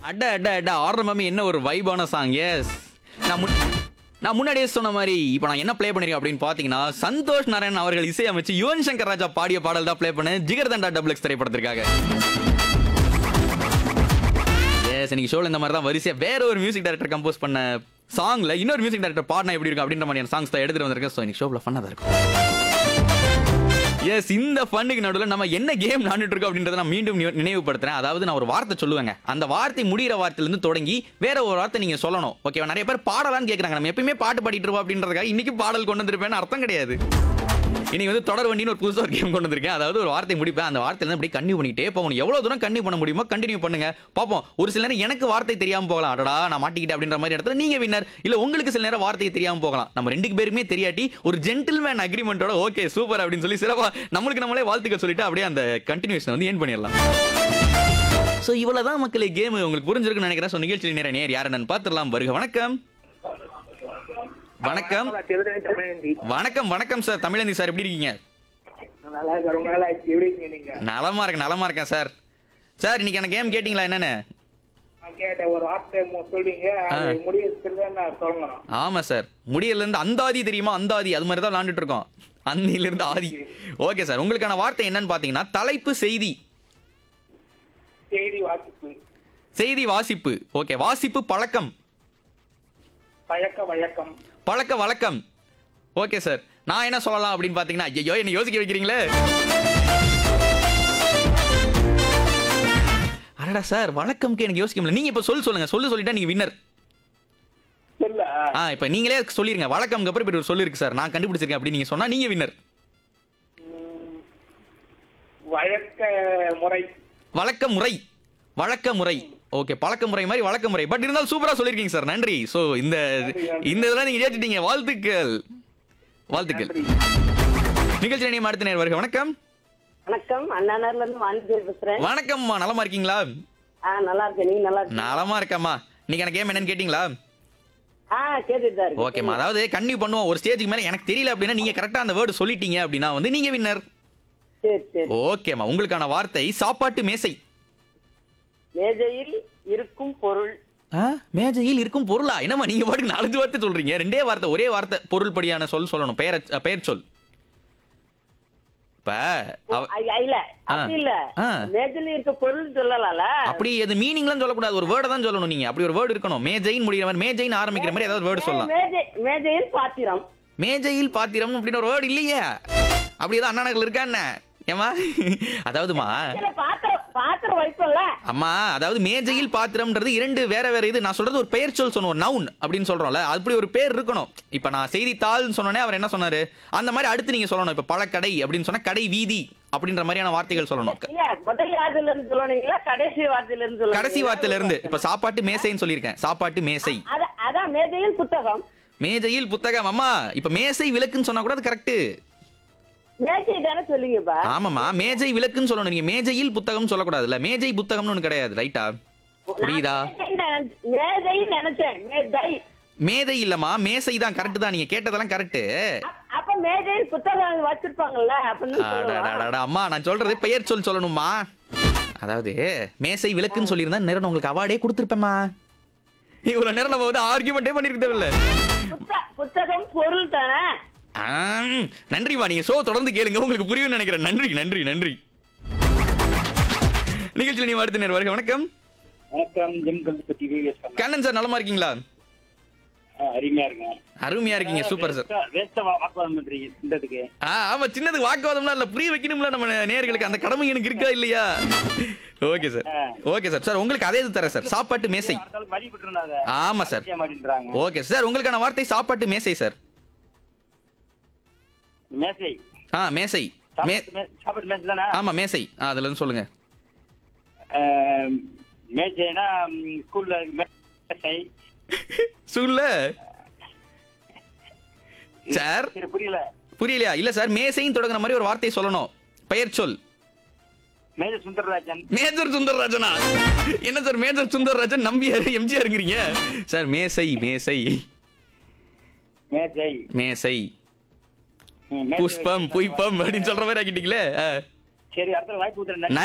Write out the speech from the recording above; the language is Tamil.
அட அட அட ஆரம்பமே என்ன ஒரு வைபான சாங் எஸ் நான் முன் நான் முன்னாடியே சொன்ன மாதிரி இப்போ நான் என்ன ப்ளே பண்ணிருக்கேன் அப்படின்னு பார்த்தீங்கன்னா சந்தோஷ் நாராயணன் அவர்கள் இசையமைச்சு யுவன் சங்கர் ராஜா பாடிய பாடல் தான் ப்ளே பண்ணேன் ஜிகர்தண்டா டபுள் எக்ஸ் திரைப்படத்திற்காக எஸ் இன்னைக்கு ஷோல இந்த மாதிரி தான் வரிசையா வேற ஒரு மியூசிக் டைரக்டர் கம்போஸ் பண்ண சாங்ல இன்னொரு மியூசிக் டைரக்டர் பாடினா எப்படி இருக்கும் அப்படின்ற மாதிரியான சாங்ஸ் தான் எடுத்துட்டு வந்திருக்கேன் ஸோ இன்னைக்கு ஷோவில் ஃபன்னாக தான் இருக்கும் எஸ் இந்த ஃபன்னுக்கு நடுவில் நம்ம என்ன கேம் விளாண்டுட்டு இருக்கோம் அப்படின்றத நான் மீண்டும் நினைவு- நினைவுபடுத்துறேன் அதாவது நான் ஒரு வார்த்தை சொல்லுவேங்க அந்த வார்த்தை முடிகிற வார்த்தையிலிருந்து தொடங்கி வேற ஒரு வார்த்தை நீங்க சொல்லணும் ஓகேவா நிறைய பேர் பாடலாம்னு கேட்குறாங்க நம்ம எப்பயுமே பாட்டு பாடிட்டு இருப்போம் அப்படின்றதுக்காக இன்னைக்கு பாடல் கொண்டு வந்திருப்பேன்னு அர்த்தம் கிடையாது இன்னைக்கு வந்து தொடர் வண்டின்னு ஒரு புதுசாக ஒரு கேம் கொண்டு வந்திருக்கேன் அதாவது ஒரு வார்த்தை முடிப்பேன் அந்த வார்த்தையில அப்படியே கண்டினியூ பண்ணிட்டே போகணும் எவ்வளவு தூரம் கண்டினியூ பண்ண முடியுமோ கண்டினியூ பண்ணுங்க பார்ப்போம் ஒரு சில நேரம் எனக்கு வார்த்தை தெரியாம போகலாம் அடடா நான் மாட்டிக்கிட்டேன் அப்படின்ற மாதிரி இடத்துல நீங்க வின்னர் இல்ல உங்களுக்கு சில நேரம் வார்த்தை தெரியாம போகலாம் நம்ம ரெண்டு பேருமே தெரியாட்டி ஒரு ஜென்டில்மேன் அக்ரிமெண்டோட ஓகே சூப்பர் அப்படின்னு சொல்லி சிறப்பா நம்மளுக்கு நம்மளே வாழ்த்துக்கள் சொல்லிட்டு அப்படியே அந்த கண்டினியூஷன் வந்து ஏன் பண்ணிடலாம் ஸோ இவ்வளவுதான் மக்களே கேம் உங்களுக்கு புரிஞ்சிருக்குன்னு நினைக்கிறேன் ஸோ நிகழ்ச்சியில் நேர நேர் யார் என்னன்னு பார்த்துடலாம் வருக வணக்கம் வணக்கம் திருதணி தமிழந்தி வணக்கம் வணக்கம் சார் தமிழந்தி சார் எப்படி இருக்கீங்க நல்லா இருக்க ரொம்ப நாள் ஆச்சு எப்படி இருக்கீங்க நீங்க நலமா இருக்கேன் நலமா இருக்கேன் சார் சார் இன்னைக்கு எனக்கு கேம் கேட்டிங்களா என்னன்னு நான் கேட்டேன் ஒரு வார்த்தை மு- சொல்றீங்க அது முடியறதுக்கு நான் சொல்லணும் ஆமா சார் முடியல இருந்து அந்தாதி தெரியுமா அந்தாதி அது மாதிரி தான் விளாண்டுட்டு இருக்கோம் அந்தியில இருந்து ஆதி ஓகே சார் உங்களுக்கான வார்த்தை என்னன்னு பாத்தீங்கன்னா தலைப்பு செய்தி செய்தி வாசிப்பு செய்தி வாசிப்பு ஓகே வாசிப்பு பழக்கம் பழக்க வழக்கம் பழக்க வழக்கம் ஓகே சார் நான் என்ன சொல்லலாம் அப்படின்னு பாத்தீங்கன்னா ஐயோ என்ன யோசிக்க வைக்கிறீங்களே அடடா சார் வழக்கம்க்கு எனக்கு யோசிக்க முடியல நீங்க இப்ப சொல்லு சொல்லுங்க சொல்லு சொல்லிட்டா நீங்க வின்னர் இல்ல ஆ இப்ப நீங்களே சொல்லிருங்க வழக்கம்க்கு அப்புறம் இப்படி ஒரு சொல்லு இருக்கு சார் நான் கண்டுபிடிச்சிருக்கேன் அப்படின்னு நீங்க சொன்னா நீங்க வின்னர் ம், வழக்க முறை வழக்க முறை வழக்க முறை ஓகே பழக்க முறை மாதிரி வழக்க முறை பட் இருந்தாலும் சூப்பரா சொல்லிருக்கீங்க சார் நன்றி சோ இந்த இந்த இதெல்லாம் நீங்க ஏற்றிட்டீங்க வாழ்த்துக்கள் வாழ்த்துக்கள் நிகழ்ச்சி நிலையம் அடுத்த நேரம் வருக வணக்கம் வணக்கம் அண்ணாநகர்ல இருந்து வாணிஜர் பேசுறேன் வணக்கம்மா நலமா இருக்கீங்களா ஆ நல்லா இருக்கேன் நீங்க நல்லா இருக்கீங்க நலமா இருக்கம்மா நீங்க எனக்கு கேம் என்னன்னு கேட்டீங்களா ஆ கேட்டுட்டு தான் இருக்கு ஓகேம்மா அதாவது கண்டினியூ பண்ணுவோம் ஒரு ஸ்டேஜுக்கு மேல எனக்கு தெரியல அப்படின்னா நீங்க கரெக்டா அந்த வேர்டு சொல்லிட்டீங்க அப்படின்னா வந்து நீங்க வின்னர் சரி சரி ஓகேம்மா உங்களுக்கான வார்த்தை சாப்பாட்டு மேசை மேஜையில் இருக்கும் பொருள் ஆ, மேஜையில் இருக்கும் பொருளா என்னம்மா நீங்க பாட்டுக்கு நாலஞ்சு வார்த்தை சொல்றீங்க ரெண்டே வார்த்தை ஒரே வார்த்தை பொருள் படியான சொல் சொல்லணும் பெயர் பெயர் சொல் இப்ப அவ- ஐ- இல்ல அப்படி இல்ல ஆ. மேஜையில் இருக்க பொருள் சொல்லலாம்ல அப்படி அது மீனிங்லாம் சொல்லக்கூடாது ஒரு வேர்டை தான் சொல்லணும் நீங்க அப்படி ஒரு வேர்டு இருக்கணும் மேஜைன்னு முடிகிற மாதிரி மேஜைன்னு ஆரம்பிக்கிற மாதிரி ஏதாவது வேர்டு சொல்லலாம் மேஜை மேஜையில் பாத்திரம் மேஜையில் பாத்திரம் அப்படின்னு ஒரு வேர்டு இல்லையே அப்படி ஏதாவது அண்ணா நகர்ல இருக்கா என்ன ஏமா அதாவதுமா இல்ல பாத்திரம் பாத்திரம் வைப்போம்ல அம்மா அதாவது மேஜையில் பாத்திரம்ன்றது இரண்டு வேற வேற இது நான் சொல்றது ஒரு பெயர் சொல் சொன்னோம் நவுன் அப்படின்னு சொல்றோம்ல அப்படி ஒரு பேர் இருக்கணும் இப்ப நான் செய்தித்தாள்னு சொன்னோனே அவர் என்ன சொன்னாரு அந்த மாதிரி அடுத்து நீங்க சொல்லணும் இப்ப பழக்கடை அப்படின்னு சொன்னா கடை வீதி அப்படின்ற மாதிரியான வார்த்தைகள் சொல்லணும் இல்ல முதல் வார்த்தையில இருந்து சொல்லுவீங்களா கடைசி வார்த்தையில இருந்து சொல்லுவீங்களா? கடைசி வார்த்தையில இருந்து இப்ப சாப்பாட்டு மேசைன்னு சொல்லியிருக்கேன் சாப்பாட்டு மேசை அத- அதான் மேஜையில் புத்தகம் மேஜையில் புத்தகம் அம்மா இப்ப மேசை விளக்குன்னு சொன்னா கூட அது கரெக்ட் மேஜை தானே சொல்லுங்கப்பா ஆமாமா மேஜை விளக்குன்னு சொல்லணும் நீங்க மேஜையில் புத்தகம் சொல்லக்கூடாதுல்ல மேஜை புத்தகம்னு ஒண்ணு கிடையாது ரைட்டா புரியுதா மேஜை நினைச்சேன் மேஜை மேதை இல்லம்மா மேசை தான் கரெக்ட் தான் நீங்க கேட்டதெல்லாம் கரெக்ட் அப்- அப்ப மேஜையில் புத்தகம் வச்சிருப்பாங்கல்ல அப்படின்னு சொல்லுவாங்க. அம்மா நான் சொல்றது பெயர் சொல் சொல்லணுமா அதாவது மேசை விளக்குன்னு சொல்லியிருந்தா நேரம் உங்களுக்கு அவார்டே கொடுத்துருப்பேம்மா இவ்வளவு நேரம் நம்ம வந்து ஆர்கியூமெண்டே பண்ணிருக்க தேவையில்ல புத்த- புத்தகம் பொருள் தானே ஆம், நன்றிம்மா நீங்க ஷோ தொடர்ந்து கேளுங்க உங்களுக்கு புரியும் நினைக்கிறேன் நன்றி நன்றி நன்றி நிகழ்ச்சியில் நீ அடுத்த நேரம் வருக வணக்கம் வணக்கம் ஜிம் கல்பத்தி விவிஎஸ் கண்ணன் சார் நலமா இருக்கீங்களா அருமையா இருக்கேன் அருமையா இருக்கீங்க சூப்பர் சார் வேஸ்டா வாக்குவாதம் பண்றீங்க சிந்ததுக்கு ஆ ஆமா சின்னதுக்கு வாக்குவாதம்லாம் இல்ல புரிய வைக்கணும்ல நம்ம நேயர்களுக்கு அந்த கடமை எனக்கு இருக்கா இல்லையா okay sir okay sir sir உங்களுக்கு அதே இது தரேன் சார் சாப்பாட்டு மேசை அடுத்தாலும் மதிப்பு விட்டுருந்தாங்க ஆமா சார் மாட்டேன்றாங்க ஓகே சார் உங்களுக்கான வார்த்தை சாப்பாட்டு மேசை சார் மேசை ஆ மேசை மே சாப்பாட்டு மே- சாப்பாட்டு மேசை தானே ஆமா மேசை ஆ அதுல இருந்து சொல்லுங்க ஆஹ், மேசைனா ம், ஸ்கூல்ல மேசை சொல்ல சார் சரி புரியல புரியலையா இல்ல சார் மேசைன்னு தொடங்குற மாதிரி ஒரு வார்த்தை சொல்லணும் பெயர் சொல் மேஜர் சுந்தரராஜன் மேஜர் சுந்தரராஜனா என்ன சார் மேஜர் சுந்தரராஜன் நம்பியார் எம்ஜிஆருங்கிறீங்க சார் மேசை மேசை மேசை மேசை ம், மேசை புஷ்பம் வைக்கிறேன். புய்பம் அப்படின்னு சொல்ற மாதிரி ஆக்கிட்டீங்களே ஆ. சரி அடுத்த வாய்ப்பு கொடுத்துறேன்